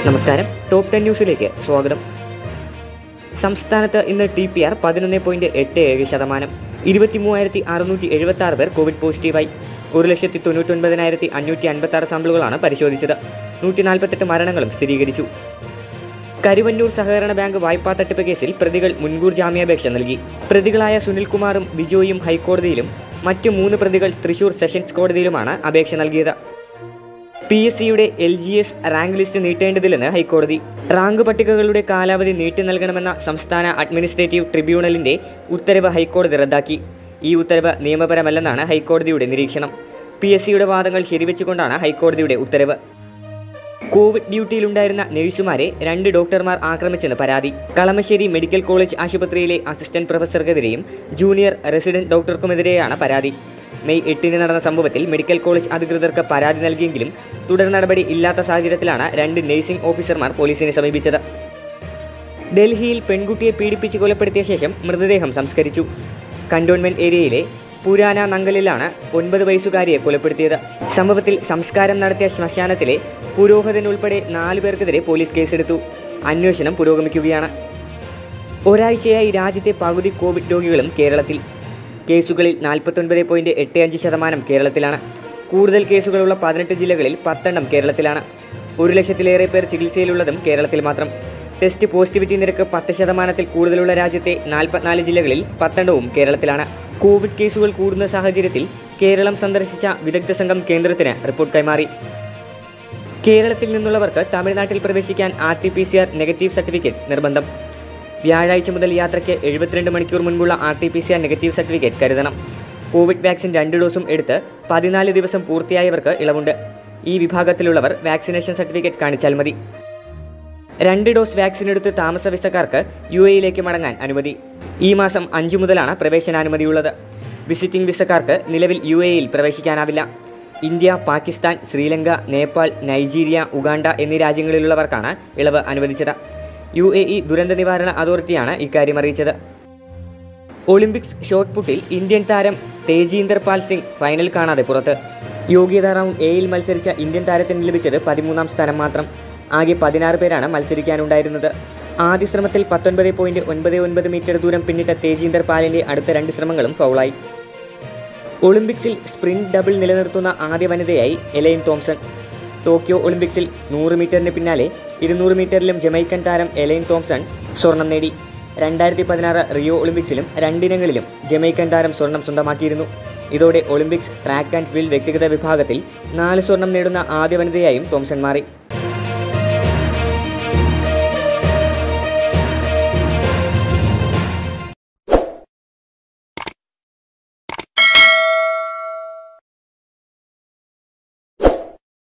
നമസ്കാരം top ten ന്യൂസിലേക്ക് സ്വാഗതം സംസ്ഥാനത്ത് ഇന്ന് ടി പി ആർ പതിനൊന്ന് പോയിന്റ് എട്ട് ഏഴ് ശതമാനം ഇരുപത്തി മൂവായിരത്തി അറുന്നൂറ്റി എഴുപത്തി ആറ് പേർ കോവിഡ് പോസിറ്റീവായി ഒരു ലക്ഷത്തി തൊണ്ണൂറ്റൊൻപതിനായിരത്തി അഞ്ഞൂറ്റി അൻപത്തി ആറ് സാമ്പിളുകളാണ് പരിശോധിച്ചത് നൂറ്റി നാൽപ്പത്തെട്ട് മരണങ്ങളും സ്ഥിരീകരിച്ചു കരുവന്നൂർ സഹകരണ ബാങ്ക് വായ്പാ തട്ടിപ്പ് കേസിൽ പ്രതികൾ മുൻകൂർ ജാമ്യാപേക്ഷ നൽകി പ്രതികളായ സുനിൽകുമാറും ബിജോയും ഹൈക്കോടതിയിലും മറ്റു മൂന്ന് പ്രതികൾ തൃശൂർ സെഷൻസ് കോടതിയിലുമാണ് അപേക്ഷ നൽകിയത് പി എസ് സിയുടെ L G S rank list നീട്ടേണ്ടതില്ലെന്ന് ഹൈക്കോടതി റാങ്ക് പട്ടികകളുടെ കാലാവധി നീട്ടി നൽകണമെന്ന സംസ്ഥാന അഡ്മിനിസ്ട്രേറ്റീവ് ട്രിബ്യൂണലിന്റെ ഉത്തരവ് ഹൈക്കോടതി റദ്ദാക്കി ഈ ഉത്തരവ് നിയമപരമല്ലെന്നാണ് ഹൈക്കോടതിയുടെ നിരീക്ഷണം പി എസ് സിയുടെ വാദങ്ങൾ ശരിവെച്ചുകൊണ്ടാണ് ഹൈക്കോടതിയുടെ ഉത്തരവ് കോവിഡ് ഡ്യൂട്ടിയിലുണ്ടായിരുന്ന നഴ്സുമാരെ രണ്ട് ഡോക്ടർമാർ ആക്രമിച്ചെന്ന് പരാതി കളമശ്ശേരി മെഡിക്കൽ കോളേജ് ആശുപത്രിയിലെ അസിസ്റ്റന്റ് പ്രൊഫസർക്കെതിരെയും ജൂനിയർ റെസിഡന്റ് ഡോക്ടർക്കുമെതിരെയാണ് പരാതി മെയ് എട്ടിന് നടന്ന സംഭവത്തിൽ മെഡിക്കൽ കോളേജ് അധികൃതർക്ക് പരാതി നൽകിയെങ്കിലും തുടർ നടപടി ഇല്ലാത്ത സാഹചര്യത്തിലാണ് രണ്ട് നഴ്സിംഗ് ഓഫീസർമാർ പോലീസിനെ സമീപിച്ചത് ഡൽഹിയിൽ പെൺകുട്ടിയെ പീഡിപ്പിച്ച് കൊലപ്പെടുത്തിയ ശേഷം മൃതദേഹം സംസ്കരിച്ചു കണ്ടോൺമെന്റ് ഏരിയയിലെ പുരാന നങ്കലിലാണ് ഒൻപത് വയസ്സുകാരിയെ കൊലപ്പെടുത്തിയത് സംഭവത്തിൽ സംസ്കാരം നടത്തിയ ശ്മശാനത്തിലെ പുരോഹിതൻ ഉൾപ്പെടെ നാലു പേർക്കെതിരെ പോലീസ് കേസെടുത്തു അന്വേഷണം പുരോഗമിക്കുകയാണ് ഒരാഴ്ചയായി രാജ്യത്തെ പകുതി കോവിഡ് രോഗികളും കേരളത്തിൽ കേസുകളിൽ നാൽപ്പത്തൊൻപത് പോയിൻറ്റ് എട്ട് അഞ്ച് ശതമാനം കേരളത്തിലാണ് കൂടുതൽ കേസുകളുള്ള പതിനെട്ട് ജില്ലകളിൽ പത്തെണ്ണം കേരളത്തിലാണ് ഒരു ലക്ഷത്തിലേറെ പേർ ചികിത്സയിലുള്ളതും കേരളത്തിൽ മാത്രം ടെസ്റ്റ് പോസിറ്റിവിറ്റി നിരക്ക് പത്ത് ശതമാനത്തിൽ കൂടുതലുള്ള രാജ്യത്തെ നാൽപ്പത്തിനാല് ജില്ലകളിൽ പത്തെണ്ണവും കേരളത്തിലാണ് കോവിഡ് കേസുകൾ കൂടുന്ന സാഹചര്യത്തിൽ കേരളം സന്ദർശിച്ച വിദഗ്ധ സംഘം കേന്ദ്രത്തിന് റിപ്പോർട്ട് കൈമാറി കേരളത്തിൽ നിന്നുള്ളവർക്ക് തമിഴ്നാട്ടിൽ പ്രവേശിക്കാൻ R T P C R negative certificate നിർബന്ധം വ്യാഴാഴ്ച മുതൽ യാത്രയ്ക്ക് എഴുപത്തിരണ്ട് മണിക്കൂർ മുൻപുള്ള R T P C R negative certificate കരുതണം കോവിഡ് വാക്സിൻ രണ്ട് ഡോസും എടുത്ത് പതിനാല് ദിവസം പൂർത്തിയായവർക്ക് ഇളവുണ്ട് ഈ വിഭാഗത്തിലുള്ളവർ വാക്സിനേഷൻ സർട്ടിഫിക്കറ്റ് കാണിച്ചാൽ മതി രണ്ട് ഡോസ് വാക്സിൻ എടുത്ത് താമസ വിസക്കാർക്ക് യു എയിലേക്ക് മടങ്ങാൻ അനുമതി ഈ മാസം അഞ്ചു മുതലാണ് പ്രവേശനാനുമതിയുള്ളത് വിസിറ്റിംഗ് വിസക്കാർക്ക് നിലവിൽ യു എയിൽ പ്രവേശിക്കാനാവില്ല India Pakistan Sri Lanka Nepal Nigeria Uganda എന്നീ രാജ്യങ്ങളിലുള്ളവർക്കാണ് ഇളവ് അനുവദിച്ചത് യു എ ഇ ദുരന്ത നിവാരണ അതോറിറ്റിയാണ് ഇക്കാര്യം അറിയിച്ചത് ഒളിമ്പിക്സ് ഷോട്ട് പുട്ടിൽ ഇന്ത്യൻ താരം തേജീന്ദർ പാൽ സിംഗ് ഫൈനൽ കാണാതെ പുറത്ത് യോഗ്യതാ റൗണ്ട് എയിൽ മത്സരിച്ച ഇന്ത്യൻ താരത്തിന് ലഭിച്ചത് പതിമൂന്നാം സ്ഥാനം മാത്രം ആകെ പതിനാറ് പേരാണ് മത്സരിക്കാനുണ്ടായിരുന്നത് ആദ്യ ശ്രമത്തിൽ പത്തൊൻപത് പോയിന്റ് ഒൻപത് ഒൻപത് മീറ്റർ ദൂരം പിന്നിട്ട തേജീന്ദർ പാലിന്റെ അടുത്ത രണ്ട് ശ്രമങ്ങളും ഫൗളായി ഒളിമ്പിക്സിൽ സ്പ്രിന്റ് ഡബിൾ നിലനിർത്തുന്ന ആദ്യ വനിതയായി എലൈൻ തോംസൺ ടോക്കിയോ ഒളിമ്പിക്സിൽ നൂറ് മീറ്ററിന് പിന്നാലെ ഇരുന്നൂറ് മീറ്ററിലും ജമൈക്കൻ താരം എലൈൻ തോംസൺ സ്വർണം നേടി രണ്ടായിരത്തി പതിനാറ് റിയോ ഒളിമ്പിക്സിലും രണ്ടിനങ്ങളിലും ജമൈക്കൻ താരം സ്വർണം സ്വന്തമാക്കിയിരുന്നു ഇതോടെ ഒളിമ്പിക്സ് ട്രാക്ക് ആൻഡ് ഫീൽഡ് വ്യക്തിഗത വിഭാഗത്തിൽ നാല് സ്വർണം നേടുന്ന ആദ്യ വനിതയായും തോംസൺ മാറി